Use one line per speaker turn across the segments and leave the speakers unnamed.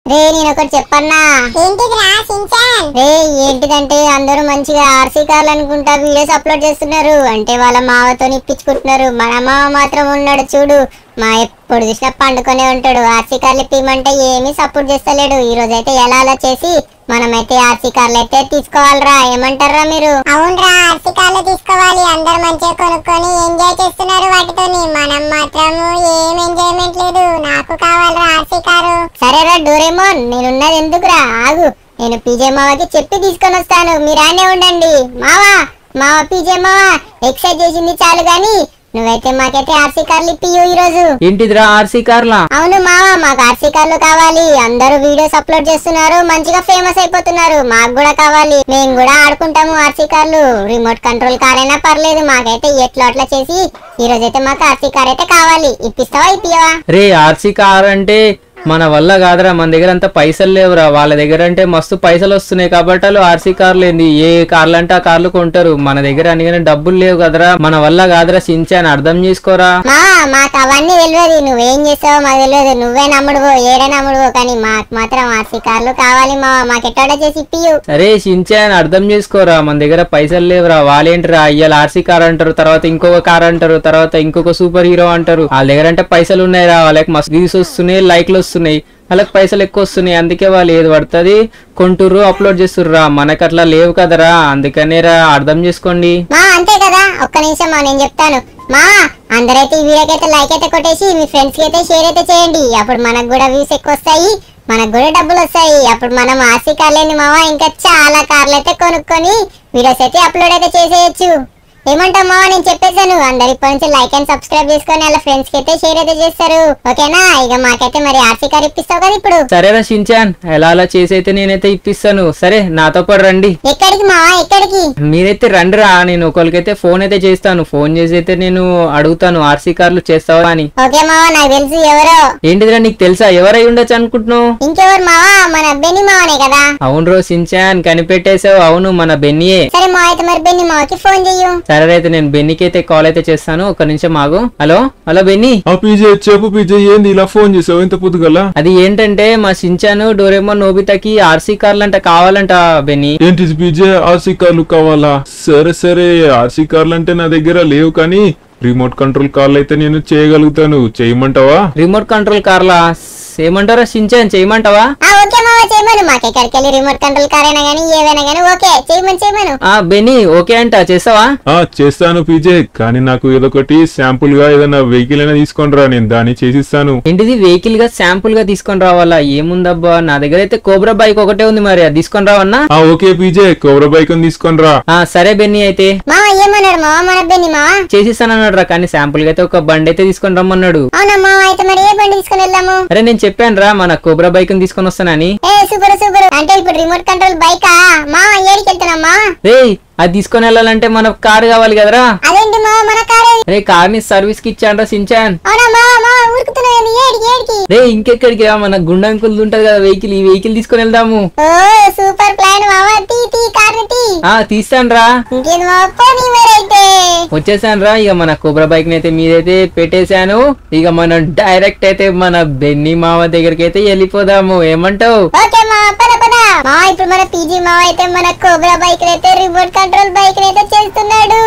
రే నేను ఒకటి చెప్పన్నా
ఏంటిదిరా సించాన్
రే ఏంటిదంటే అందరూ మంచిగా ఆర్సీ కార్లు అనుకుంటా వీడియోస్ అప్లోడ్ చేస్తున్నారు అంటే వాళ్ళ మావతో ఇప్పించుకుంటున్నారు మన మావ మాత్రం ఉన్నాడు చూడు మా ఎప్పుడు చూసినా పండుకొనే ఉంటాడు ఆర్సీ కార్లు ఇప్పిమంటే ఏమీ సపోర్ట్ చేస్తలేడు ఈ రోజు అయితే ఎలా అలా చేసి మనమైతే ఆర్సీ కార్లు అయితే తీసుకోవాలిరా ఏమంటారా మీరు
అవునరా ఆర్సికాలు తీసుకోవాలి అందరు మంచిగా కొనుక్కొని ఎంజాయ్ చేస్తున్నారు వాటితోని మనం మాత్రం ఏం ఎంజాయ్మెంట్ లేదు నాకు కావాలిరా ఆర్సీ కారు
సరేరా డోరేమోన్ నేనున్నది ఎందుకురా ఆగు నేను పీజే మావకి చెప్పి తీసుకొని వస్తాను మీరానే ఉండండి మావా మావా పీజే మావా ఎక్సైజ్ చేసింది చాలు గాని నువ్వైతే మాకైతే ఆర్సీ కార్లు ఇప్పియు ఈ రోజు
ఏంటిదిరా ఆర్సీ కార్లా
అవును మావా మాకు ఆర్సీ కార్లు కావాలి అందరూ వీడియోస్ అప్లోడ్ చేస్తున్నారు మంచిగా ఫేమస్ అయిపోతున్నారు మాకు కూడా కావాలి మేము కూడా ఆడుకుంటాము ఆర్సీ కార్లు రిమోట్ కంట్రోల్ కార్ అయినా పర్లేదు మాకైతే ఎట్లా అట్లా చేసి ఈ రోజు అయితే మాకు ఆర్సీ కార్ అయితే కావాలి ఇప్పిస్తావా ఇప్పియవా
రే ఆర్సీ కార్ అంటే మన వల్ల కాదురా మన దగ్గర అంత పైసలు లేవురా వాళ్ళ దగ్గర అంటే మస్తు పైసలు వస్తున్నాయి కాబట్టి వాళ్ళు ఆర్సీ కార్లు ఏంది ఏ కార్లు అంటే ఆ కార్లు కొంటారు మన దగ్గర అనిగానే డబ్బులు లేవు కదరా మన వల్ల కాదురా సించాన్ అర్థం చేసుకోరా
మా మాకు అవన్నీ తెలియదు నువ్వేం చేస్తావో మాకు తెలియదు నువ్వే నమ్ముడువో ఏడే నమ్ముడువో కానీ మాకు మాత్రం ఆర్సీ కార్లు కావాలి మా మాకు ఎట్టోడా చేసి ఇప్పియు
అరే సించాన్ అర్థం చేసుకోరా మన దగ్గర పైసలు లేవురా వాళ్ళేంటిరా అయ్యాలి ఆర్సీ కార్ అంటారు తర్వాత ఇంకొక కార్ అంటారు తర్వాత ఇంకొక సూపర్ హీరో అంటారు వాళ్ళ దగ్గర అంటే పైసలు ఉన్నాయిరా వాళ్ళకి మస్తు వ్యూస్ వస్తున్నాయి లైక్లు వస్తున్నాయి వాళ్ళకి పైసలు ఎక్కువ వస్తున్నాయి అందుకే వాళ్ళు ఏది పడుతుంది కొంటుర్రు అప్లోడ్ చేస్తుర్రా మనకు అట్లా లేవు కదరా అందుకనే రా అర్థం చేసుకోండి
మా అంతే కదా ఒక్క నిమిషం మా నేను చెప్తాను మా అందరైతే ఈ వీడియోకి అయితే లైక్ అయితే కొట్టేసి మీ ఫ్రెండ్స్ కి అయితే షేర్ అయితే చేయండి అప్పుడు మనకు కూడా వ్యూస్ ఎక్కువ వస్తాయి మనకు కూడా డబ్బులు వస్తాయి అప్పుడు మనం ఆర్సీ కార్లేని మావా ఇంకా చాలా కార్లు అయితే కొనుక్కొని వీడియోస్ అయితే అప్లోడ్ అయితే చేసేయచ్చు ఏమంటావు మావా నేను చెప్పేశాను అందరు ఇప్పటి నుంచి లైక్ అండ్ సబ్స్క్రైబ్ చేసుకొని వాళ్ళ ఫ్రెండ్స్ కి అయితే షేర్ అయితే చేస్తారు ఓకేనా ఇక మాకైతే మరి ఆర్సీ కార్ ఇప్పిస్తావు కదా ఇప్పుడు
సరేరా షించాన్ ఎలా అలా చేసి అయితే నేనైతే ఇప్పిస్తాను సరే నాతో పాటు రండి
ఎక్కడికి మావా ఎక్కడికి
మీరైతే రండిరా నేను ఒకరికైతే ఫోన్ అయితే చేస్తాను ఫోన్ చేసి అయితే నేను అడుగుతాను ఆర్సీ కార్లు చేస్తావా అని
ఓకే మావా నాకు తెలుసు ఎవరో
ఏంటిదిరా నీకు తెలుసా ఎవరై ఉండొచ్చు అనుకుంటున్నావు
ఇంకెవరు మావా మన బెన్ని మావనే కదా
అవును రో సించాన్ కనిపెట్టేశావు అవును మన బెన్నీయే
సరే మా అయితే మరి బెన్ని మావకి ఫోన్ చెయ్యు
సరే అయితే నేను బెన్నీకి అయితే కాల్ అయితే చేస్తాను ఒక నిమిషం ఆగు హలో హలో బెన్నీ
ఆ పీజే చెప్పు పీజే ఏంది ఇలా ఫోన్ చేసావు ఇంత పొద్దుగల
అది ఏంటంటే మా సించాను డోరేమోన్ నోబితాకి ఆర్సీ కార్లు అంట కావాలంట బెన్నీ
ఏంటి పీజే ఆర్సీ కార్లు కావాలా సరే సరే ఆర్సీ కార్లు అంటే నా దగ్గర లేవు కానీ రిమోట్ కంట్రోల్ కార్లు అయితే నేను చేయగలుగుతాను చేయమంటావా
రిమోట్ కంట్రోల్ కార్లా ఏమంటారా సించాన్ చేయమంటావా
ఆ ఓకే మావా చేయమను మాకు ఎక్కడికి వెళ్ళి రిమోట్ కంట్రోల్ కార్ అయినా కానీ ఏవైనా కానీ ఓకే చేయమని చేయమను
ఆ బెన్నీ ఓకే అంట చేస్తావా
ఆ చేస్తాను పీజే కానీ నాకు ఏదొకటి శాంపుల్ గా ఏదైనా వెహికల్ అయినా తీసుకొని రా నేను దాన్ని చేసిస్తాను
ఏంటిది వెహికల్ గా శాంపుల్ గా తీసుకొని రావాలా ఏముందబ్బా నా దగ్గర అయితే కోబ్రా బైక్ ఒకటే ఉంది మరి అది తీసుకొని రావన్నా
ఆ ఓకే పీజే కోబ్రా బైక్ తీసుకొని రా
ఆ సరే బెన్నీ అయితే
మావా ఏమన్నాడు మావా మన బెన్ని మావా
చేసిస్తానన్నాడు రా కానీ శాంపుల్ గా అయితే ఒక బండి అయితే తీసుకొని రమ్మన్నాడు
అవునా మావా అయితే మరి ఏ బండి తీసుకుని వెళ్దాము
అరే నేను చెప్పాను రా మన కోబ్రా బైక్ తీసుకొని వస్తానని
ఏ సూపర్ సూపర్ అంటే ఇప్పుడు రిమోట్ కంట్రోల్ బైకా మావా ఏడికి వెళ్తున్నామా
రేయ్ అది తీసుకొని వెళ్ళాలంటే మనకు కార్ కావాలి కదరా
అదేంటి మావా మన కారే
రే కార్ ని సర్వీస్ కి ఇచ్చాను రా సించాన్
అవునా మావా మావా ఊరుకుతున్నావు ఏడికి ఏడికి
రే ఇంకెక్కడికి రా మన గుండంకుల్ ఉంటది కదా వెహికల్ ఈ వెహికల్ తీసుకొని వెళ్దాము
ఓ సూపర్ ప్లాన్ మావా తీ తీ కార్ తీ
ఆ తీస్తాను రా
ఇంకేంది మావా పోనీ మరైతే
వచ్చేసాను రా ఇక మన కోబ్రా బైక్ ని అయితే మీదైతే పెట్టేశాను ఇక మనం డైరెక్ట్ అయితే మన బెన్నీ మామ దగ్గరికి అయితే వెళ్ళిపోదాము ఏమంటావు
ఓకే మా పద పద మా ఇప్పుడు మన పీజీ మావ అయితే మన కోబ్రా బైక్ అయితే రిమోట్ కంట్రోల్ బైక్ అయితే చేస్తున్నాడు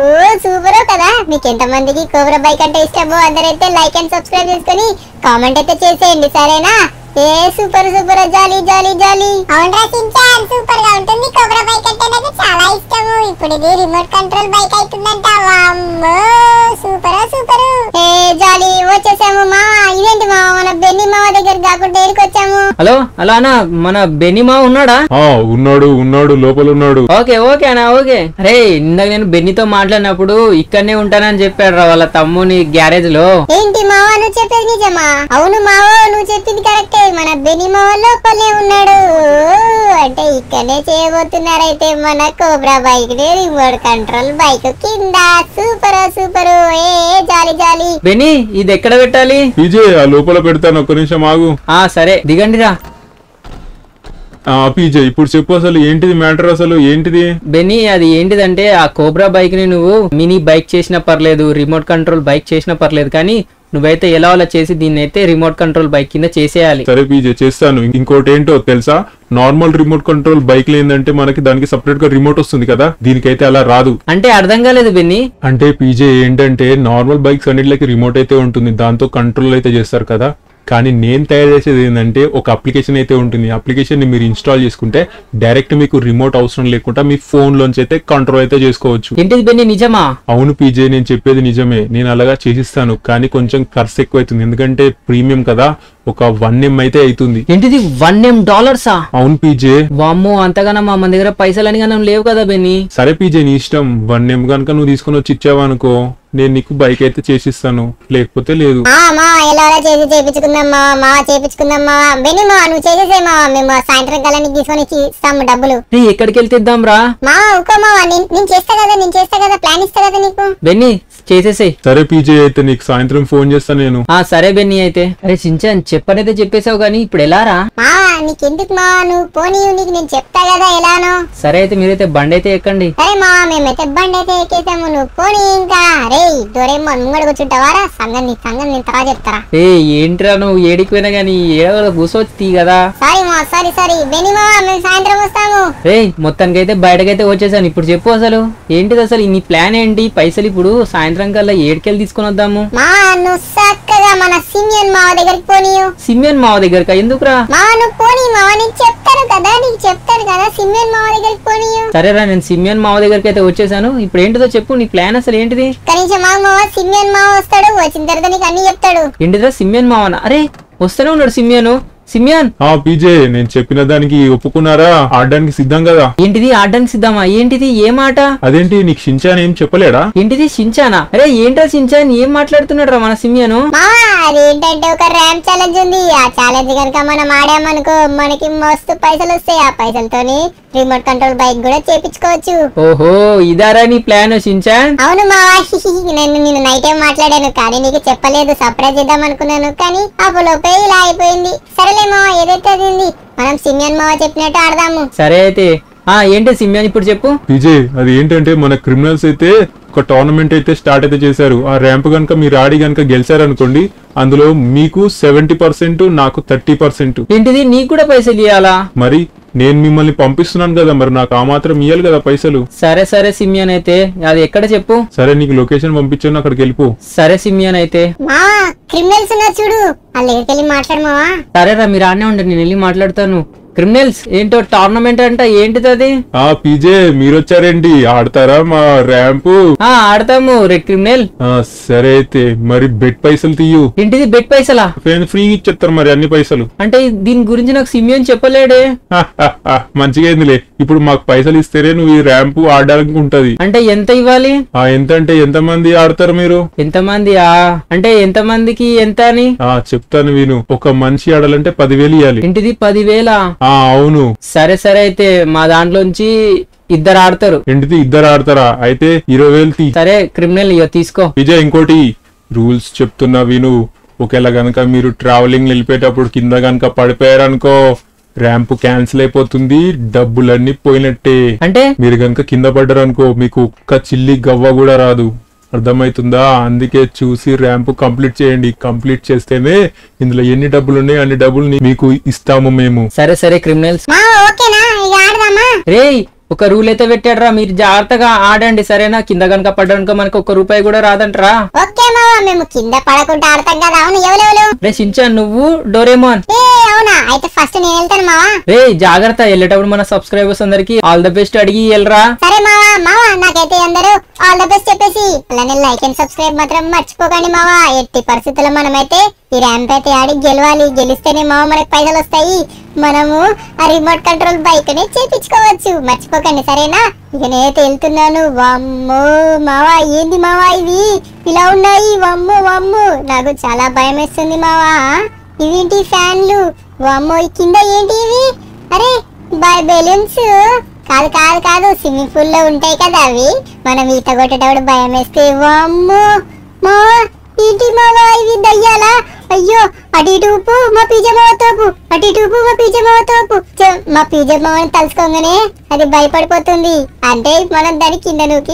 సూపర్ కదా మీకు ఎంత మందికి కోబ్రా బైక్ అంటే ఇష్టమో అందరైతే లైక్ అండ్ సబ్స్క్రైబ్ చేసుకొని కామెంట్ అయితే చేసేయండి సరేనా ఏ సూపర్ సూపర్ జాలీ జాలీ జాలీ
అవునరా సించాన్ సూపర్ గా ఉంటుంది కోబ్రా బైక్ అంటే నాకు చాలా ఇష్టము ఇప్పుడు ఇది రిమోట్ కంట్రోల్ బైక్ అవుతుందంట వామ్మో సూపర్ సూపర్
ఏ జాలీ వచ్చేసాము మా ఇదేంటి మా మన బెన్ని మావ దగ్గర కాకుండా ఏడికి వచ్చాము
హలో హలో అన్న మన బెన్నీ మామ ఉన్నాడా
ఆ ఉన్నాడు ఉన్నాడు లోపల ఉన్నాడు
ఓకే ఓకే అన్న ఓకే అరే ఇందాక నేను బెన్నీతో మాట్లాడినప్పుడు ఇక్కడనే ఉంటానని చెప్పాడు రా వాళ్ళ తమ్ముని గ్యారేజ్ లో
ఏంటి మావా నువ్వు చెప్పేది నిజమా అవును మావో నువ్వు చెప్పింది కరెక్టే మన బెని మావ లోపలే ఉన్నాడు అంటే ఇక్కడనే చేయబోతున్నారైతే మన కోబ్రా బైక్ ని రిమోట్ కంట్రోల్ బైక్ కింద సూపర్ సూపర్ ఏ జాలి జాలి
బెన్నీ ఇది ఎక్కడ పెట్టాలి
పీజే ఆ లోపల పెడతాను ఒక్క నిమిషం ఆగు
ఆ సరే దిగండి రా
ఆ పీజే ఇప్పుడు చెప్పు అసలు ఏంటిది మ్యాటర్ అసలు ఏంటిది
బెన్నీ అది ఏంటిదంటే ఆ కోబ్రా బైక్ ని నువ్వు మినీ బైక్ చేసినా పర్లేదు రిమోట్ కంట్రోల్ బైక్ చేసినా పర్లేదు కానీ నువ్వైతే ఎలా అలా చేసి దీన్ని అయితే రిమోట్ కంట్రోల్ బైక్ కింద చేసేయాలి
సరే పీజే చేస్తాను ఇంకోటి ఏంటో తెలుసా నార్మల్ రిమోట్ కంట్రోల్ బైక్ ఏంటంటే మనకి దానికి సపరేట్ గా రిమోట్ వస్తుంది కదా దీనికైతే అలా రాదు
అంటే అర్థం కాలేదు బెన్ని
అంటే పీజే ఏంటంటే నార్మల్ బైక్స్ అన్నిటికి రిమోట్ అయితే ఉంటుంది దాంతో కంట్రోల్ అయితే చేస్తారు కదా కానీ నేను తయారు చేసేది ఏంటంటే ఒక అప్లికేషన్ అయితే ఉంటుంది అప్లికేషన్ ని మీరు ఇన్స్టాల్ చేసుకుంటే డైరెక్ట్ మీకు రిమోట్ అవసరం లేకుండా మీ ఫోన్ లోంచి అయితే కంట్రోల్ అయితే చేసుకోవచ్చు
ఏంటిది బెన్ని నిజమా
అవును పీజే నేను చెప్పేది నిజమే నేను అలాగా చేసిస్తాను కానీ కొంచెం ఖర్చు ఎక్కువ అవుతుంది ఎందుకంటే ప్రీమియం కదా ఒక వన్ ఎం అయితే అవుతుంది
ఏంటిది వన్ ఎం డాలర్సా
అవును పీజే
వామ్మో అంతగానో మా మన దగ్గర పైసలు అని గానం లేవు కదా బెన్ని
సరే పీజే నీ ఇష్టం వన్ ఎం కనుక నువ్వు తీసుకొని వచ్చి ఇచ్చావనుకో నేను నీకు బైక్ అయితే చేసిస్తాను లేకపోతే లేదు
మా మా ఎలా ఎలా చేసి చేపించుకుందాం మా మా చేపించుకుందాం మా బెని మా నువ్వు చేసేసే మా మేము సాయంత్రం కల్లా నీకు తీసుకొని ఇచ్చి ఇస్తాము డబ్బులు
రే ఎక్కడికి వెళ్తే ఇద్దాం రా
మా ఉకో మా నేను నేను చేస్తా కదా నేను చేస్తా కదా ప్లాన్ ఇస్తా కదా నీకు
బెన్ని చేసేసేయ్
సరే పీజే అయితే నీకు సాయంత్రం ఫోన్ చేస్తాను నేను
ఆ సరే బెన్ని అయితే అరే చించాన్ చెప్పనైతే చెప్పేశావు కానీ ఇప్పుడు ఎలా రా
మా నీకెందుకు మా నువ్వు పోనీ నీకు నేను చెప్తా కదా ఎలానో
సరే అయితే మీరైతే బండి అయితే ఎక్కండి
సరే మా మేమైతే బండి అయితే ఎక్కేసాము నువ్వు పోనీ ఇంకా రే దొరేమో ముంగడు కూర్చుంటావారా సంగం నీ సంగం నేను తర్వాత చెప్తారా
ఏ ఏంట్రా నువ్వు ఏడికి పోయినా కానీ ఏడవ కూర్చోవచ్చు తీ కదా
సారీ మా సారీ సారీ బెని మా మేము సాయంత్రం వస్తాము
రే మొత్తానికైతే బయటకైతే వచ్చేసాను ఇప్పుడు చెప్పు అసలు ఏంటిది అసలు నీ ప్లాన్ ఏంటి పైసలు ఇప్పుడు సాయంత్రం కల్లా ఏడుకెళ్ళి తీసుకొని వద్దాము
మా నువ్వు చక్కగా మన సిమియన్ మావ దగ్గరికి పోనీయు
సిమ్యన్ మావ దగ్గరకా ఎందుకురా
మా నువ్వు పోనీ మావ నీకు చెప్తాను కదా నీకు చెప్తాను కదా సిమియన్ మావ దగ్గరికి పోనీయు
సరేరా నేను సిమ్యన్ మావ దగ్గరికి అయితే వచ్చేసాను ఇప్పుడు ఏంటిదో చెప్పు నీ ప్లాన్ అసలు ఏంటిది
కనీసం మా మావ సిమియన్ మావ వస్తాడు వచ్చిన తర్వాత నీకు అన్ని చెప్తాడు
ఏంటిదా సిమ్యన్ మావనా అరే వస్తూనే ఉన్నాడు సిమ్యను సిమ్యాన్
ఆ పీజే నేను చెప్పిన దానికి ఒప్పుకున్నారా ఆడడానికి సిద్ధం కదా
ఏంటిది ఆడడానికి సిద్ధమా ఏంటిది ఏ మాట
అదేంటి నీకు షించాన్ ఏం చెప్పలేడా
ఏంటిది షించానా అరే ఏంటో షించాన్ ఏం మాట్లాడుతున్నాడు రా మన సిమ్యాను
మా అదేంటంటే ఒక ర్యాంప్ ఛాలెంజ్ ఉంది ఆ ఛాలెంజ్ కనుక మనం ఆడామనుకో మనకి మస్తు పైసలు వస్తాయి ఆ పైసలతోని రిమోట్ కంట్రోల్ బైక్ కూడా చేపించుకోవచ్చు
ఓహో ఇదారా నీ ప్లాన్ షించాన్
అవును మావా నేను నేను నైట్ ఏం మాట్లాడాను కానీ నీకు చెప్పలేదు సర్ప్రైజ్ చేద్దాం అనుకున్నాను కానీ అప్పులోపే ఇలా అయిపోయింది సరేలే మావా ఏదైతే అది ఉంది మనం సిమియన్ మావా చెప్పినట్టు ఆడదాము
సరే అయితే ఆ ఏంటి సిమ్యాన్ ఇప్పుడు చెప్పు
పీజే అది ఏంటంటే మన క్రిమినల్స్ అయితే ఒక టోర్నమెంట్ అయితే స్టార్ట్ అయితే చేశారు ఆ ర్యాంప్ కనుక మీరు ఆడి కనుక గెలిచారనుకోండి అందులో మీకు సెవెంటీ పర్సెంట్ నాకు థర్టీ పర్సెంట్
ఏంటిది నీకు కూడా పైసలు ఇవ్వాలా
మరి నేను మిమ్మల్ని పంపిస్తున్నాను కదా మరి నాకు ఆ మాత్రం ఇయ్యాలి కదా పైసలు
సరే సరే సిమ్యాన్ అయితే అది ఎక్కడ చెప్పు
సరే నీకు లొకేషన్ పంపించాను అక్కడికి వెళ్ళిపో
సరే సిమ్యాన్ అయితే
మావా క్రిమినల్స్ ఉన్నారు చూడు వాళ్ళ దగ్గరికి వెళ్ళి మాట్లాడు మావా
సరేరా మీరు ఆడనే ఉండండి నేను వెళ్ళి మాట్లాడతాను క్రిమినల్స్ ఏంటో టోర్నమెంట్ అంట ఏంటిది అది
ఆ పీజే మీరు వచ్చారేంటి ఆడతారా మా ర్యాంపు
ఆ ఆడతాము రే క్రిమినల్
ఆ, సరే అయితే మరి బెట్ పైసలు తీయు
ఏంటిది బెట్ పైసలా
ఫ్రీ ఇచ్చేస్తారు మరి అన్ని పైసలు
అంటే దీని గురించి నాకు సిమ్యాన్ చెప్పలేడే
మంచిగా అయిందిలే ఇప్పుడు మాకు పైసలు ఇస్తేనే నువ్వు ఈ ర్యాంపు ఆడడానికి ఉంటది
అంటే ఎంత ఇవ్వాలి
ఆ ఎంత అంటే ఎంత మంది ఆడతారు మీరు
ఎంతమంది ఆ అంటే ఎంతమందికి ఎంత అని
ఆ చెప్తాను విను ఒక మనిషి ఆడాలంటే పదివేలు ఇవ్వాలి
ఇంటిది పదివేల
ఆ అవును
సరే సరే అయితే మా దాంట్లోంచి ఇద్దరు ఆడతారు
ఏంటిది ఇద్దరు ఆడతారా అయితే ఇరవై వేలు తీ
సరే క్రిమినల్ ఇక తీసుకో
విజయ్ ఇంకోటి రూల్స్ చెప్తున్నా విను ఒకవేళ గనక మీరు ట్రావెలింగ్ వెళ్ళిపోయేటప్పుడు కింద గనక పడిపోయారనుకో ర్యాంప్ క్యాన్సిల్ అయిపోతుంది డబ్బులన్నీ పోయినట్టే
అంటే
మీరు గనక కింద పడ్డారనుకో మీకు ఒక్క చిల్లి గవ్వ కూడా రాదు అర్థమవుతుందా అందుకే చూసి ర్యాంప్ కంప్లీట్ చేయండి కంప్లీట్ చేస్తేనే ఇందులో ఎన్ని డబ్బులు ఉన్నాయి అన్ని డబ్బులు మీకు ఇస్తాము మేము
సరే సరే క్రిమినల్స్
మావా ఓకేనా ఇక ఆడదామా
రేయ్ ఒక రూల్ అయితే పెట్టాడరా మీరు జాగ్రత్తగా ఆడండి సరేనా కింద కనుక పడ్డానుకో మనకు ఒక్క రూపాయి కూడా రాదంటరా
ఓకే మావా మేము కింద పడకుండా ఆడతాం కదా అవును ఎవరెవరు
రే షించాన్ నువ్వు డోరేమోన్
ఏ అవునా అయితే ఫస్ట్ నేను వెళ్తాను మావా
రే జాగ్రత్త వెళ్ళేటప్పుడు మన సబ్స్క్రైబర్స్ అందరికి ఆల్ ద బెస్ట్ అడిగి వెళ్ళరా
సరే మావా మావా నాకైతే అందరూ ఆల్ ద బెస్ట్ చెప్పేసి అలానే లైక్ అండ్ సబ్స్క్రైబ్ మాత్రం మర్చిపోకండి మావా ఎట్టి పరిస్థితుల్లో మనమైతే ఈ ర్యాంప్ అయితే ఆడి గెలవాలి గెలిస్తేనే మావా మనకి పైసలు వస్తాయి మనము ఆ రిమోట్ కంట్రోల్ బైక్ ని చేపించుకోవచ్చు మర్చిపోకండి సరేనా ఇక నేనైతే వెళ్తున్నాను వామ్మో మావా ఏంది మావా ఇవి ఇలా ఉన్నాయి వామ్మో వామ్మో నాకు చాలా భయం వేస్తుంది మావా ఇవేంటి ఫ్యాన్లు వామ్మో ఈ కింద ఏంటి ఇవి అరే బై బెలూన్స్ కాదు కాదు కాదు స్విమ్మింగ్ పూల్ లో ఉంటాయి కదా అవి మనం ఈత కొట్టేటప్పుడు భయం వేస్తే వామ్మో మా ఏంటి మావా ఇవి దయ్యాలా అయ్యో అటు ఇటు ఊపు మా పిజమావ తోపు అటు ఇటు ఊపు మా పిజమావ తోపు చ, మా పిజమావని తలుసుకోగానే అది భయపడిపోతుంది అంటే మనం దాని కింద నూకి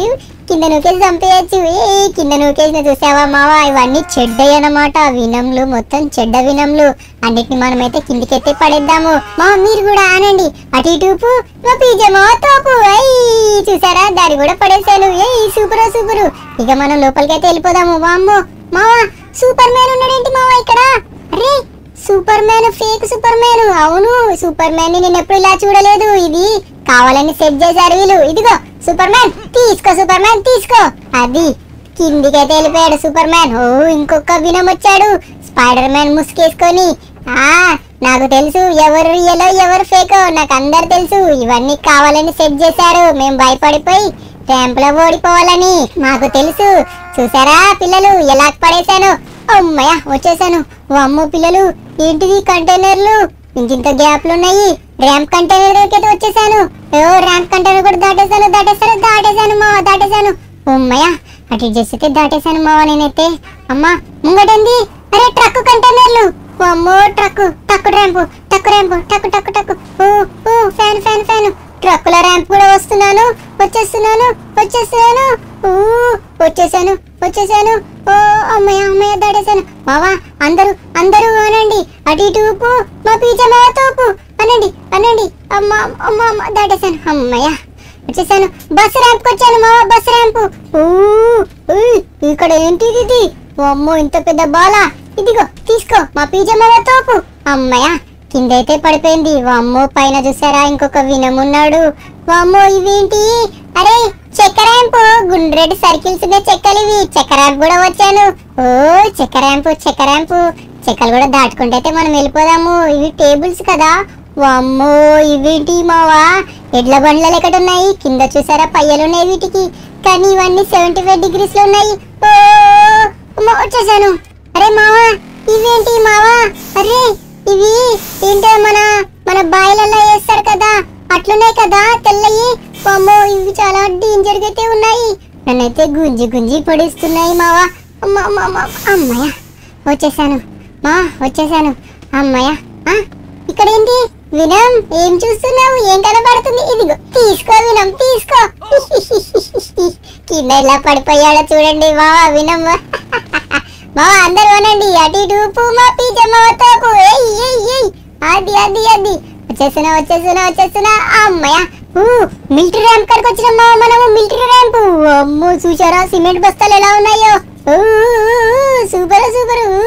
కింద నూకేసి చంపేయచ్చు ఏ కింద నూకేసిన చూసావా మావా ఇవన్నీ చెడ్డవి అన్నమాట వినంలు మొత్తం చెడ్డ వినంలు అన్నిటిని మనమైతే కిందికెత్తే పడేద్దాము మా మీరు కూడా ఆనండి అటు ఇటుపు మా పీజమా తోపు అయ్యి చూసారా దాన్ని కూడా పడేసాను ఏ సూపర్ సూపర్ ఇక మనం లోపలికైతే వెళ్ళిపోదాము వామ్మో మావా సూపర్ మ్యాన్ ఉన్నాడేంటి మావా ఇక్కడ అరే superman fake superman అవును సూపర్ మ్యాన్ ని నేను ఎప్పుడు ఇలా చూడలేదు ఇది కావాలని సెట్ చేశారు వీళ్ళు ఇదిగో సూపర్ మ్యాన్ తీసుకో సూపర్ మ్యాన్ తీసుకో అది కిందికైతే వెళ్ళిపోయాడు సూపర్ మ్యాన్ ఓ ఇంకొక వినం వచ్చాడు స్పైడర్ మ్యాన్ ముసుకేసుకొని ఆ నాకు తెలుసు ఎవరు రియలో ఎవరు ఫేకో నాకు అందరు తెలుసు ఇవన్నీ కావాలని సెట్ చేశారు మేము భయపడిపోయి ర్యాంప్ లో ఓడిపోవాలని మాకు తెలుసు చూసారా పిల్లలు ఎలా పడేశాను అమ్మయ్య వచ్చేసాను అమ్మో పిల్లలు ఏంటిది కంటైనర్లు ఇంకింత గ్యాప్లు ఉన్నాయి ర్యాంప్ కంటైనర్ దగ్గరికి వచ్చేసాను ఓ ర్యాంప్ కంటైనర్ కూడా దాటేశాను దాటేశాను దాటేశాను మావా దాటేశాను అమ్మయ్య అటు ఇటు చేస్తే దాటేశాను మావా నేనైతే అమ్మా ముంగటంది అరే ట్రక్ కంటైనర్లు ఓ అమ్మో ట్రక్ టక్కు ర్యాంపు టక్కు ర్యాంపు టక్కు టక్కు టక్కు ఓ ఓ ఫ్యాన్ ఫ్యాన్ ఫ్యాన్ ట్రక్కుల ర్యాంప్ కూడా వస్తున్నాను వచ్చేస్తున్నాను వచ్చేస్తున్నాను ఊ వచ్చేసాను వచ్చేసాను ఓ అమ్మయ్య అమ్మయ్య దాడేశాను మావా అందరూ అందరూ అనండి అటు ఇటు ఊపు మా పీచ మావ తోపు అనండి అనండి అమ్మ అమ్మ అమ్మ దాటేశాను అమ్మయ్య వచ్చేసాను బస్ ర్యాంప్కి వచ్చాను మావా బస్ ర్యాంపు ఊ ఉయ్, ఇక్కడ ఏంటిది ఇది అమ్మో ఇంత పెద్ద బాల ఇదిగో తీసుకో మా పీజ మావ తోపు అమ్మయ్య కిందైతే పడిపోయింది వామ్మో పైన చూసారా ఇంకొక వినమున్నాడు వామ్మో ఇవేంటి అరే చక్కెరాంపు గుండ్రెడ్డి సర్కిల్స్ ఉన్న చెక్కలు ఇవి చక్కెరాంపు కూడా వచ్చాను ఓ చక్కెరాంపు చక్కెరాంపు చెక్కలు కూడా దాటుకుంటే అయితే మనం వెళ్ళిపోదాము ఇవి టేబుల్స్ కదా వామ్మో ఇవేంటి మావా ఎడ్ల బండ్ల ఎక్కడ ఉన్నాయి కింద చూసారా పయ్యలు ఉన్నాయి వీటికి కానీ ఇవన్నీ సెవెంటీ ఫైవ్ డిగ్రీస్ లో ఉన్నాయి ఓ అమ్మో, వచ్చేసాను అరే మావా ఇవేంటి మావా అరే ఇవి ఏంటో మన మన బాయిలలో వేస్తారు కదా అట్లున్నాయి కదా తెల్లయి అమ్మో ఇవి చాలా డేంజర్ గా అయితే ఉన్నాయి నన్నైతే గుంజి గుంజి పొడిస్తున్నాయి మావా అమ్మ అమ్మ అమ్మ అమ్మయ్య వచ్చేసాను మా వచ్చేసాను అమ్మయ్య ఆ, ఇక్కడ ఏంటి వినం ఏం చూస్తున్నావు ఏం కనబడుతుంది ఇదిగో తీసుకో వినం తీసుకో కింద ఇలా పడిపోయాడో చూడండి మావా వినం మా అందరూ అనండి అటు ఇటు ఊపు, మా పీజ మా తోపు ఏయ్ ఏయ్ ఏయ్ అది అది అది వచ్చేస్తున్నా వచ్చేస్తున్నా వచ్చేస్తున్నా అమ్మయ్య ఊ మిలిటరీ ర్యాంప్ కాడికి వచ్చిన మా మనము మిలిటరీ ర్యాంప్ అమ్మో చూసారా సిమెంట్ బస్తాలు ఎలా ఉన్నాయో ఊ, సూపర్ సూపర్ ఊ,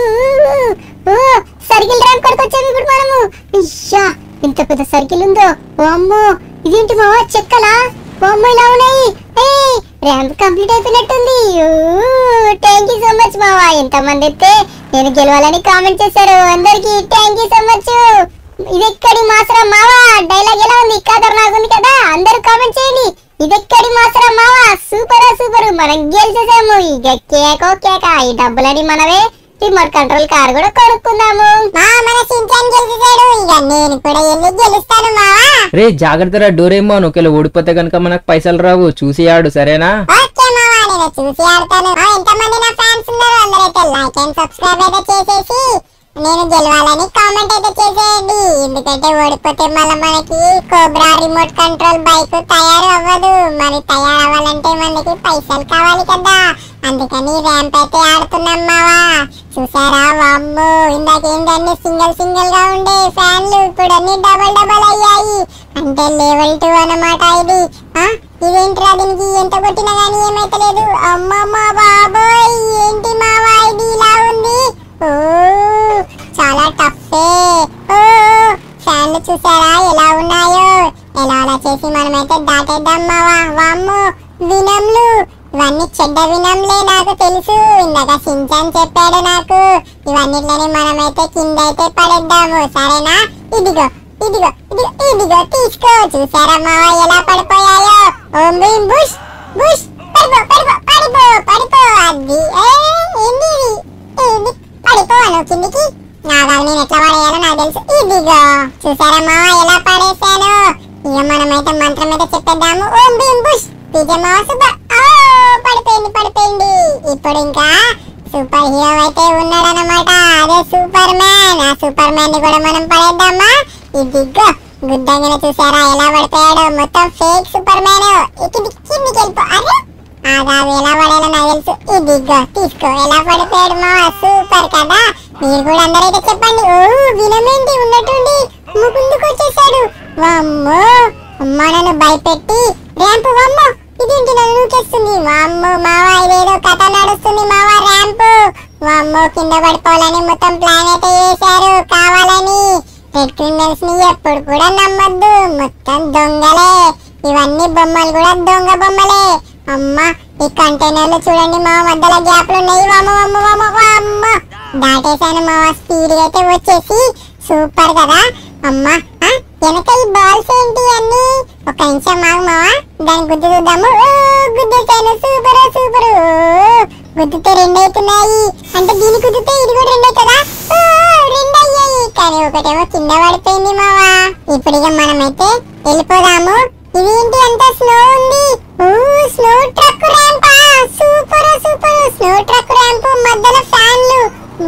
ఊ, సర్కిల్ ర్యాంప్ కాడికి వచ్చాము ఇప్పుడు మనము ఇష్యా ఇంత పెద్ద సర్కిల్ ఉందో ఓ అమ్మో ఇదేంటి మావా చెక్కలా ఓ అమ్మో ఇలా ఉన్నాయి ఏయ్ ర్యాంప్ కంప్లీట్ అయిపోయినట్టుంది థ్యాంక్ యూ సో మచ్ మావా ఎంతమంది అయితే నేను గెలవాలని కామెంట్ చేశారు అందరికి థ్యాంక్ యూ సో మచ్ ఇదెక్కడి మాసరా మావా డైలాగ్ ఎలా ఉంది ఖతర్నాక్ ఉంది కదా అందరూ కామెంట్ చేయండి ఇదెక్కడి మాసరా మావా సూపర్ సూపర్ మనం గెలిచేసాము ఇక కేకో కేక ఈ డబ్బులని మనమే రిమోట్ కంట్రోల్ కార్ కూడా కొనుక్కుందాము
మా మన సించాన్ గెలిచాడు ఇక నేను కూడా వెళ్ళి గెలుస్తాను మావా
రే జాగ్రత్తరా డోరేమోన్ ఒకవేళ ఓడిపోతే కనుక మనకు పైసలు రావు చూసి ఆడు సరేనా
ఓకే మావా నేను చూసి ఆడతాను ఆ, ఎంతమంది నా ఫ్యాన్స్ ఉన్నారు అందరైతే లైక్ అండ్ సబ్స్క్రైబ్ అయితే చేసేసి నేను గెలవాలని కామెంట్ అయితే చేసేయండి ఎందుకంటే ఓడిపోతే మళ్ళీ మనకి కోబ్రా రిమోట్ కంట్రోల్ బైక్ తయారు అవ్వదు మరి తయారు అవ్వాలంటే మనకి పైసలు కావాలి కదా అందుకని ర్యాంప్ అయితే ఆడుతున్నాం మావా చూసారా వామ్మో ఇందాక ఏంటన్నీ సింగిల్ సింగిల్ గా ఉండే ఫ్యాన్లు ఇప్పుడు అన్ని డబల్ డబల్ అయ్యాయి అంటే లెవెల్ టూ అన్నమాట ఇది ఆ ఇదేంట్రా దీనికి ఎంత కొట్టినా గానీ ఏమైతలేదు అమ్మమ్మ బాబోయ్ ఏంటి మావా ఇది ఇలా ఉంది ఓ చాలా టఫే ఓ ఫ్యాన్లు చూసారా ఎలా ఉన్నాయో ఎలా అలా చేసి మనమైతే దాటేద్దాం మావా వామ్మో వినంలు ఇవన్నీ చెడ్డ వినంలే నాకు తెలుసు ఇందాక సించాన్ చెప్పాడు నాకు ఇవన్నిట్లని మనమైతే కింద అయితే పడేద్దాము సరేనా ఇదిగో ఇదిగో ఇదిగో ఇదిగో తీసుకో చూసారా మావా ఎలా పడిపోయాయో ఓం భీం బుష్ బుష్ పడిపో పడిపో పడిపో పడిపో అది ఏ ఏంది ఇది ఇది పడిపోను కిందికి నాగాలు నేను ఎట్లా పడేయాలో నాకు తెలుసు ఇదిగో చూసారా మావా ఎలా పడేశాను ఇక మనమైతే మంత్రం అయితే చెప్పేద్దాము ఓం భీం బుష్ పీజే మావా సూపర్ ఓ పడిపోయింది పడిపోయింది ఇప్పుడు ఇంకా సూపర్ హీరో అయితే ఉన్నాడనమాట అదే సూపర్ మ్యాన్ ఆ సూపర్ మ్యాన్ ని కూడా మనం పడేద్దామా ఇదిగో గుడ్డంగా చూసారా ఎలా పడిపోయాడో మొత్తం ఫేక్ సూపర్ మ్యాన్ కిందికి కిందికి వెళ్ళిపో అరే ఆగావి ఎలా పడేలా నాకు తెలుసు ఇదిగో తీసుకో ఎలా పడిపోయాడు మావా సూపర్ కదా మీరు కూడా అందరైతే చెప్పండి ఓ వినమేంటి ఉన్నట్టుండి ముందుకు వచ్చేసాడు వామ్మో అమ్మ నన్ను భయపెట్టి ర్యాంపు వామ్మో ఇదేంటి నన్ను నూకేస్తుంది వామ్మో మావా ఇదేదో కథ నడుస్తుంది మావా ర్యాంపు వామ్మో కింద పడిపోవాలని మొత్తం ప్లాన్ అయితే చేశారు కావాలని రెడ్ క్రిమినల్స్ ని ఎప్పుడు కూడా నమ్మద్దు మొత్తం దొంగలే ఇవన్నీ బొమ్మలు కూడా దొంగ బొమ్మలే అమ్మా ఈ కంటైనర్లు చూడండి మా మధ్యలో గ్యాప్లు ఉన్నాయి వామ్మ వామ్మ వామ్మ వామ్మ దాటేసాను మా స్పీడ్ అయితే వచ్చేసి సూపర్ కదా అమ్మా ఆ, వెనక ఈ బాల్స్ ఏంటి అన్ని ఒక నిమిషం ఆగు మావా దాన్ని గుద్దు చూద్దాము ఓ, గుద్దేశాను సూపర్ సూపర్ గుద్దితే రెండు అవుతున్నాయి అంటే దీని గుద్దితే ఇది కూడా రెండు అవుతుందా ఓ, రెండు అయ్యాయి కానీ ఒకటేమో కింద పడిపోయింది మావా ఇప్పుడు ఇక మనమైతే వెళ్ళిపోదాము ఇదేంటి అంత స్నో ఉంది ఓ snow truck ramp super super snow truck ramp మధ్యలో ఫ్యాన్లు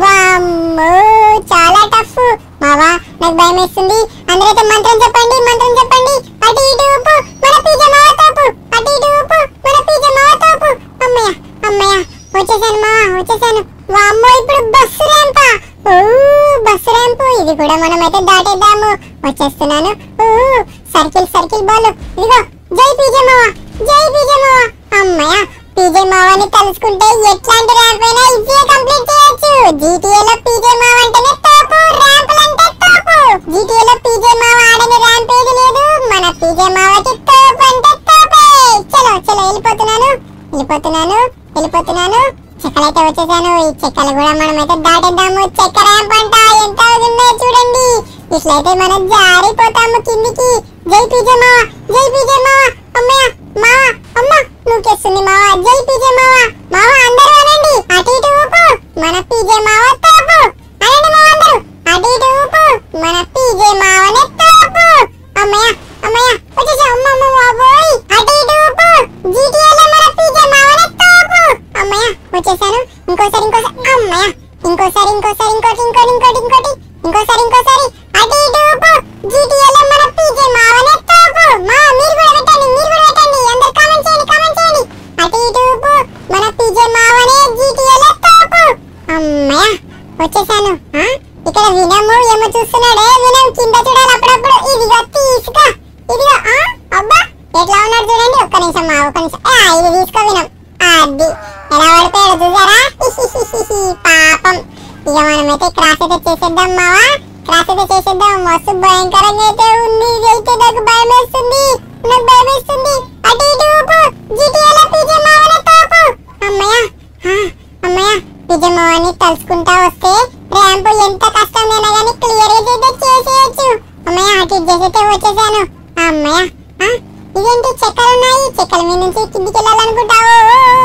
వామ్మో చాలా టఫ్ మావా నాకు భయం వేస్తుంది అందరైతే మంత్రం చెప్పండి మంత్రం చెప్పండి అటు ఇటు ఊపు మన పీజ మావ తోపు అటు ఇటు ఊపు మన పీజ మావ తోపు అమ్మయ్య అమ్మయ్య వచ్చేసాను మావా వచ్చేసాను వామ్మో ఇప్పుడు బస్సు ర్యాంపా ఓ బస్సు ర్యాంపు ఇది కూడా మనమైతే దాటేద్దాము వచ్చేస్తున్నాను ఓ సర్కిల్ సర్కిల్ బాల్ ఇదిగో జై పీజే మావా జై పీజే మావా అమ్మయ్య పీజే మావాని తలుసుకుంటే ఎట్లాంటి ర్యాంప్ అయినా ఈజీగా కంప్లీట్ చేయొచ్చు GTA లో పీజే మావ అంటేనే తోపు ర్యాంపులంటే తోపు GTA లో పీజే మావ ఆడని ర్యాంప్ ఏది లేదు మన పీజే మావకి తోపు అంటే తోపే చలో చలో వెళ్ళిపోతున్నాను వెళ్ళిపోతున్నాను వెళ్ళిపోతున్నాను చెక్కలైతే వచ్చేసాను ఈ చెక్కలు కూడా మనమైతే దాటేద్దాము చెక్క ర్యాంప్ అంట ఎంత అవుతున్నాయో చూడండి ఇట్లయితే మనం జారిపోతాము కిందికి జై పీజే మావ జై పీజే మావ అమ్మయ్య మావ అమ్మ నూకేస్తుంది మావ జై పీజే మావ మావ అందరూ అనండి అటు ఇటు ఊపు మన పీజే మావ తోపు అనండి మావ అందరూ అటు ఇటు ఊపు మన పీజే మావనే తోపు అమ్మయ్య అమ్మయ్య వచ్చేసా అమ్మ అమ్మ బాబోయ్ అటు ఇటు ఊపు జీటీఏలో మన పీజే మావనే తోపు అమ్మయ్య వచ్చేసాను ఇంకోసారి ఇంకోసారి అమ్మయ్య ఇంకోసారి ఇంకోసారి ఇంకోటి ఇంకోటి ఇంకోటి ఇంకోటి ఇంకోసారి ఇంకోసారి అటు ఇటు ఊపు జీటీఏలో మన పీజే మావనే తోపు మా మీరు కూడా పెట్టండి మీరు కూడా పెట్టండి అందరు కామెంట్ చేయండి కామెంట్ చేయండి అటు ఇటు ఊపు మన పీజే మావనే జీటీఏలో తోపు అమ్మయ్య వచ్చేసాను ఆ? ఇక్కడ వినము ఏమో చూస్తున్నాడే వినం కింద చూడాలి అప్పుడప్పుడు ఇదిగో తీసుకో ఇదిగో ఆ? అబ్బా ఎట్లా ఉన్నాడు చూడండి ఒక్క నిమిషం మా ఒక్క నిమిషం ఆ, ఇది తీసుకో వినం అది ఎలా పడిపోయాడు చూసారా పాపం ఇక మనమైతే క్రాస్ అయితే చేసేద్దాం మావా క్రాస్ అయితే చేసేద్దాం మస్తు భయంకరంగా అయితే ఉంది ఇది అయితే నాకు భయం వేస్తుంది నాకు భయం వేస్తుంది అటు ఇటు ఊపు జీటీఏలో పీజే మావనే తోపు అమ్మయ్య ఆ, అమ్మయ్య పీజే మావని తలుచుకుంటా వస్తే ర్యాంపు ఎంత కష్టమైనా కానీ క్లియర్ అయితే చేసేయచ్చు అమ్మయ్య అటు ఇటు చేసైతే వచ్చేసాను అమ్మయ్య ఆ, ఇదేంటి చెక్కలు ఉన్నాయి చెక్కల మీద నుంచి కిందికి వెళ్ళాలనుకుంటావు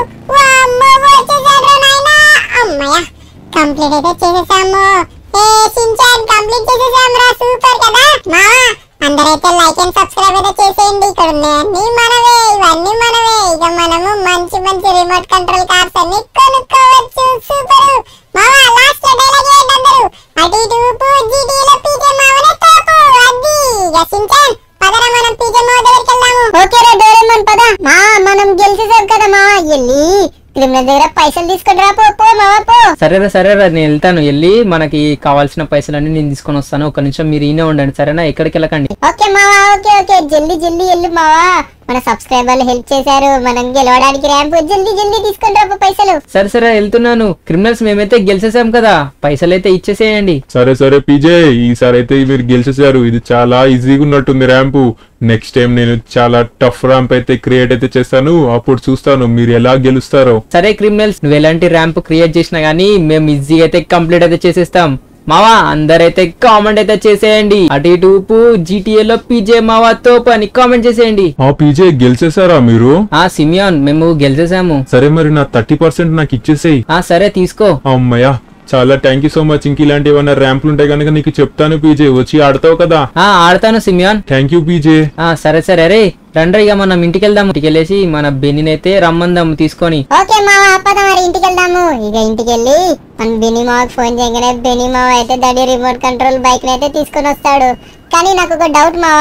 వామ్మో, వచ్చేసాడు నాయనా అమ్మయ్య కంప్లీట్ అయితే చేసేసాము ఏ షించాన్ కంప్లీట్ చేసేసాం రా సూపర్ కదా మావా అందరైతే లైక్ అండ్ సబ్స్క్రైబ్ అయితే చేసేయండి ఇక్కడ ఉన్నాయన్నీ మనవే ఇవన్నీ మనవే ఇక మనము మంచి మంచి రిమోట్ కంట్రోల్ కార్స్ అన్ని కొనుక్కోవచ్చు సూపర్ మావా లాస్ట్ లో డైలాగ్ ఏంటి అందరూ అటు ఇటు ఊపు జీటీలో పీజే మావనే తోపు అది ఇక షించాన్ పదరా మనం పీజే మావ దగ్గరికి వెళ్దాము
ఓకే రా డోరేమన్ పద మా మనం గెలిచేసాం కదా మా వెళ్ళి క్రిమినల్ దగ్గర పైసలు తీసుకుని రా పో పో మావా పో
సరేరా సరేరా నేను వెళ్తాను వెళ్ళి మనకి కావాల్సిన పైసలన్నీ నేను తీసుకొని వస్తాను ఒక నిమిషం మీరు ఈయనే ఉండండి సరేనా ఎక్కడికి వెళ్ళకండి
ఓకే మావా ఓకే ఓకే జల్దీ జల్దీ వెళ్ళు మావా మన సబ్స్క్రైబర్లు హెల్ప్ చేశారు మనం గెలవడానికి ర్యాంప్ జల్దీ జల్దీ తీసుకుని రా పో పైసలు
సరే సరే వెళ్తున్నాను క్రిమినల్స్ మేమైతే గెలిచేసాం కదా పైసలు అయితే ఇచ్చేసేయండి
సరే సరే పీజే ఈసారి అయితే మీరు గెలిచేసారు ఇది చాలా ఈజీగా ఉన్నట్టుంది ర్యాంపు నెక్స్ట్ టైం నేను చాలా టఫ్ ర్యాంప్ అయితే క్రియేట్ అయితే చేస్తాను అప్పుడు చూస్తాను మీరు ఎలా గెలుస్తారో
సరే క్రిమినల్స్ నువ్వు ఎలాంటి ర్యాంప్ క్రియేట్ చేసినా గానీ మేము ఈజీగా అయితే కంప్లీట్ అయితే చేసేస్తాం మావా అందరైతే కామెంట్ అయితే చేసేయండి అటు ఇటు ఊపు GTA లో పీజే మావా తోపు అని కామెంట్ చేసేయండి
ఆ పీజే గెలిచేసారా మీరు
ఆ సిమియాన్ మేము గెలిచేసాము
సరే మరి నా థర్టీ పర్సెంట్ నాకు ఇచ్చేసేయి
ఆ సరే తీసుకో
అమ్మయ్యా చాలా థ్యాంక్ యూ సో మచ్ ఇంక ఇలాంటి ఏమైనా ర్యాంపులు ఉంటాయి కనుక నీకు చెప్తాను పీజే వచ్చి ఆడతావు కదా
ఆ ఆడతాను సిమియాన్
థ్యాంక్ యూ పీజే
ఆ సరే సరే రే రండి ఇక మనం ఇంటికి వెళ్దాం ఇంటికి వెళ్ళేసి మన బెన్నిని అయితే రమ్మందాం తీసుకొని
ఓకే మావా పద మరి ఇంటికి వెళ్దాము ఇక ఇంటికి వెళ్ళి మన బెనీ మావకి ఫోన్ చేయగానే బెనీ మావ అయితే దాని రిమోట్ కంట్రోల్ బైక్ అయితే తీసుకొని వస్తాడు కానీ నాకు ఒక డౌట్ మావా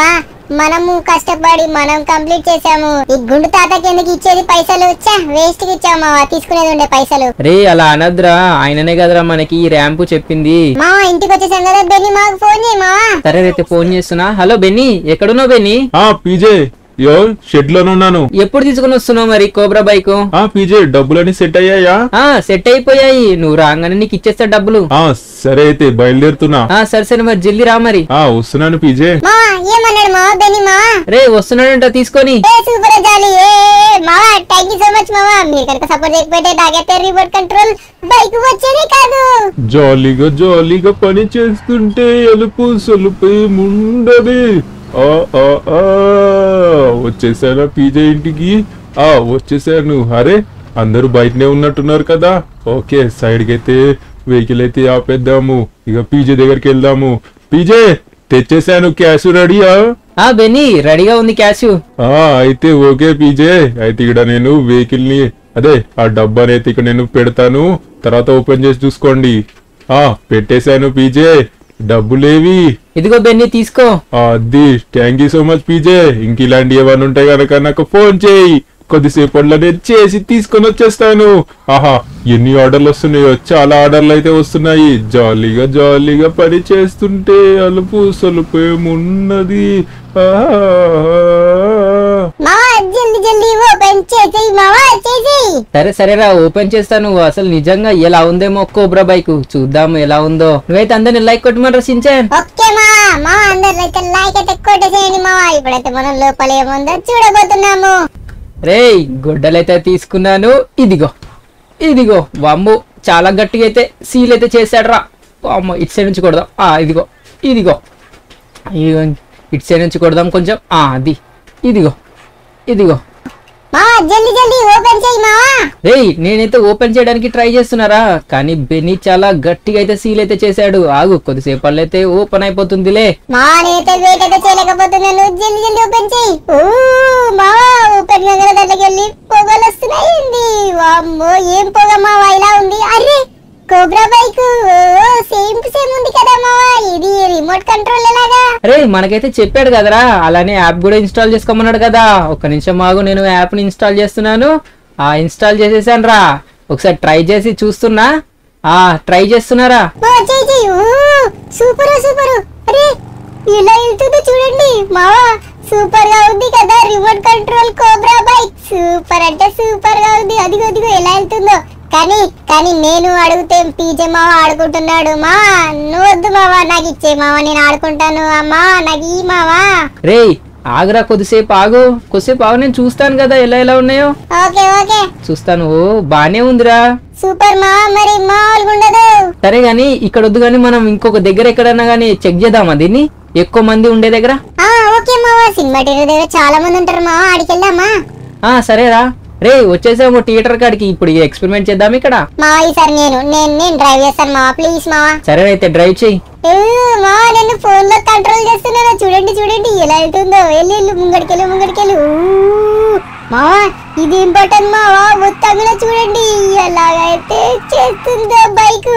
మనము కష్టపడి మనం కంప్లీట్ చేసాము ఈ గుండు తాతకి ఎందుకు ఇచ్చేది పైసలు చా వేస్ట్ కి ఇచ్చాము మావా తీసుకునేది ఉండే పైసలు
రే అలా అనద్రా ఆయననే కదరా మనకి ఈ ర్యాంపు చెప్పింది
మావా ఇంటికి వచ్చేసాం కదా బెన్ని మాకు ఫోన్ చేయి మావా
సరే రైతే ఫోన్ చేస్తున్నా హలో బెన్నీ ఎక్కడున్నావు బెన్నీ
ఆ పీజే యో షెడ్ లోనే ఉన్నాను
ఎప్పుడు తీసుకుని వస్తున్నావు మరి కోబ్రా బైక్
ఆ పీజే డబ్బులన్నీ సెట్ అయ్యాయా
ఆ సెట్ అయిపోయాయి నువ్వు రాగానే నీకు ఇచ్చేస్తా డబ్బులు
ఆ సరే అయితే బయలుదేరుతున్నా
ఆ సరే సరే మరి జల్దీ రా మరి
ఆ వస్తున్నాను పీజే
మావా ఏమన్నాడు మావా బెన్ని మావా
రే వస్తున్నాడంట తీసుకొని
ఏ సూపర్ జాలి ఏ మావా థ్యాంక్ యూ సో మచ్ మావా మీరు కనుక సపోర్ట్ చేయకపోతే నాకైతే రిమోట్ కంట్రోల్ బైక్ వచ్చేది కాదు
జాలీగా జాలీగా పని చేస్తుంటే ఎలుపు సొలుపు ముండది ఆ, ఆ, ఆ. వచ్చేసానా పీజే ఇంటికి ఆ వచ్చేసాను అరే అందరూ బయటనే ఉన్నట్టున్నారు కదా ఓకే సైడ్ కి అయితే వెహికల్ అయితే ఆపేద్దాము ఇక పీజే దగ్గరికి వెళ్దాము పీజే తెచ్చేసాను క్యాష్ రెడీయా
ఆ బెన్నీ రెడీగా ఉంది క్యాష్
ఆ అయితే ఓకే పీజే అయితే ఇక్కడ నేను వెహికల్ ని అదే ఆ డబ్బాని అయితే ఇక్కడ నేను పెడతాను తర్వాత ఓపెన్ చేసి చూసుకోండి ఆ పెట్టేశాను పీజే డబ్బులేవి
ఇదిగో బెన్నీ తీసుకో
ఆ, అది thank you so much PJ ఇంక ఇలాంటి ఏమైనా ఉంటాయి కనుక నాకు ఫోన్ చేయి కొద్దిసేపట్లో నేను చేసి తీసుకొని వచ్చేస్తాను ఆహా ఎన్ని ఆర్డర్లు వస్తున్నాయో చాలా ఆర్డర్లు అయితే వస్తున్నాయి జాలీగా జాలీగా పని చేస్తుంటే అలుపు సొలుపు ఏమున్నది ఆహా.
మావా జల్ది జల్ది ఓపెన్ చేసేయి మావా చేసేయి
సరే సరేరా ఓపెన్ చేస్తాను అసలు నిజంగా ఎలా ఉందేమో కోబ్రా బైక్ చూద్దాం ఎలా ఉందో నువ్వైతే అందరిని లైక్ కొట్టమని రచించాను
ఓకే మా మా అందరు అయితే లైక్ అయితే కొట్టేసేయండి మావా ఇప్పుడైతే మనం లోపల ఏముందో చూడబోతున్నాము
రేయ్ గుడ్డలైతే తీసుకున్నాను ఇదిగో ఇదిగో వామ్ము చాలా గట్టిగా అయితే సీల్ అయితే చేశాడు రా అమ్మ ఇటు సైడ్ నుంచి కొడదాం ఆ ఇదిగో ఇదిగో ఇదిగో ఇటు సైడ్ నుంచి కొడదాం కొంచెం ఆ అది ఇదిగో ఇదిగో
మావా జల్ది జల్ది ఓపెన్ చేయి మావా
రేయ్ నేనైతే ఓపెన్ చేయడానికి ట్రై చేస్తున్నారా కానీ బెన్నీ చాలా గట్టిగా అయితే సీల్ అయితే చేశాడు ఆగు కొద్దిసేపట్లో అయితే ఓపెన్ అయిపోతుందిలే
మావా నేనైతే వెయిట్ అయితే చేయలేకపోతున్నాను జల్ది జల్ది ఓపెన్ చేయి ఓ మావా ఓపెన్ కాగానే దాంట్లోకి వెళ్ళి పొగలు వస్తున్నాయి ఏంది? వామ్మో ఏం పొగ మావా ఇలా ఉంది అరే cobra bike same to same ఉంది కదా మావా ఇది రిమోట్ కంట్రోల్ ఎలాగా
అరే మనకైతే చెప్పాడు కదరా అలానే యాప్ కూడా ఇన్స్టాల్ చేసుకోమన్నాడు కదా ఒక్క నిమిషం ఆగు నేను యాప్ని ఇన్స్టాల్ చేస్తున్నాను ఆ ఇన్స్టాల్ చేసేసాను రా ఒకసారి ట్రై చేసి చూస్తున్నా ఆ ట్రై చేస్తున్నారా
ఓ చెయ్యి చెయ్యి ఓ సూపర్ సూపర్ అరే ఇలా వెళ్తుందో చూడండి మావా సూపర్ గా ఉంది కదా remote control cobra bike super అంటే సూపర్ గా ఉంది అదిగో అదిగో ఎలా వెళ్తుందో కానీ కానీ నేను అడిగితే పీజే మావ ఆడుకుంటున్నాడు మా నువ్వు వద్దు మావా నాకు ఇచ్చే మావా నేను ఆడుకుంటాను అమ్మా నాకు ఈ మావా
రేయ్ ఆగురా కొద్దిసేపు ఆగు కొద్దిసేపు ఆగు నేను చూస్తాను కదా ఎలా ఎలా ఉన్నాయో
ఓకే ఓకే
చూస్తాను ఓ బానే ఉందిరా
సూపర్ మావా మరి మామూలుగా ఉండదు
సరే గాని ఇక్కడ వద్దు గానీ మనం ఇంకొక దగ్గర ఎక్కడన్నా గానీ చెక్ చేద్దామా దీన్ని ఎక్కువ మంది ఉండే దగ్గర
ఆ ఓకే మావా సినిమా థియేటర్ దగ్గర చాలా మంది ఉంటారు మావా ఆడికి వెళ్దామా
ఆ సరేరా రే వచ్చేసాము థియేటర్ కాడికి ఇప్పుడు ఎక్స్పెరిమెంట్ చేద్దాం ఇక్కడ
మావా ఈసారి నేను నేను నేను డ్రైవ్ చేస్తాను మావా ప్లీజ్ మావా
సరే అయితే డ్రైవ్ చెయ్యి
ఏ, మావా నేను ఫోన్ లో కంట్రోల్ చేస్తున్నాను చూడండి చూడండి ఎలా వెళ్తుందో వెళ్ళి వెళ్ళు ముంగడికెళ్ళు ముంగడికెళ్ళు ఊ, మావా ఇది ఇంపార్టెంట్ మావా మొత్తంగా చూడండి ఎలాగైతే చేస్తుందో బైక్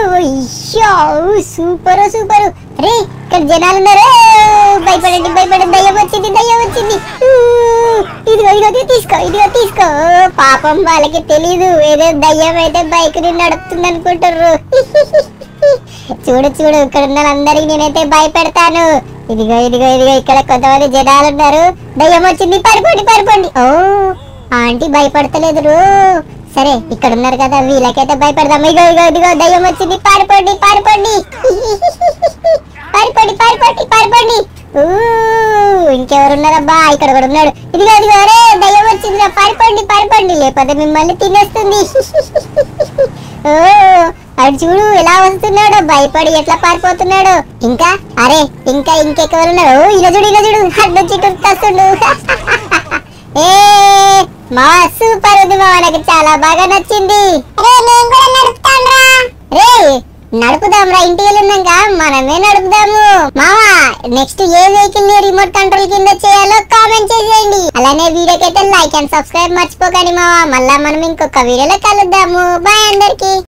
సూపర్ సూపర్ రే ఇక్కడ జనాలు ఉన్నారు ఏ, భయపడండి భయపడండి దయ్యం వచ్చింది దయ్యం వచ్చింది ఊ, ఇదిగో ఇదిగో తీసుకో ఇదిగో తీసుకో ఓ, పాపం వాళ్ళకి తెలీదు ఏదో దయ్యం అయితే బైక్ ని నడుపుతుంది అనుకుంటారు చూడు చూడు ఇక్కడ ఉన్న వాళ్ళందరికీ నేనైతే భయపెడతాను ఇదిగో ఇదిగో ఇదిగో ఇక్కడ కొంతమంది జనాలు ఉన్నారు దయ్యం వచ్చింది పడిపోండి పడిపోండి ఓ ఆంటీ భయపడతలేదు రో. సరే ఇక్కడ ఉన్నారు కదా వీళ్ళకైతే భయపెడదాం ఇగో ఇగో ఇదిగో దయ్యం వచ్చింది పారిపోండి పారిపోండి పారిపోండి పారిపోండి పారిపోండి ఊ, ఇంకెవరున్నారబ్బా ఇక్కడ కూడా ఉన్నాడు ఇదిగో ఇదిగో అరే దయ్యం వచ్చిందిరా పారిపోండి పారిపోండి లేకపోతే మిమ్మల్ని తినేస్తుంది ఓ అడు చూడు ఎలా వస్తున్నాడో భయపడి ఎట్లా పారిపోతున్నాడో ఇంకా అరే ఇంకా ఇంకెవరున్నారు ఓ ఇలా చూడు ఇలా చూడు అటు నుంచి ఇటు వస్తుండు ఏ మా సూపర్ ఉంది మా నాకు చాలా బాగా నచ్చింది రే నేను కూడా నడుపుతాను రే నడుపుదాం రా ఇంటికి వెళ్ళినాక మనమే నడుపుదాము మావా నెక్స్ట్ ఏ వెహికల్ ని రిమోట్ కంట్రోల్ కింద చేయాలో కామెంట్ చేసేయండి అలానే వీడియోకి అయితే లైక్ అండ్ సబ్స్క్రైబ్ మర్చిపోకండి మావా మళ్ళా మనం ఇంకొక వీడియోలో కలుద్దాము బాయ్ అందరికి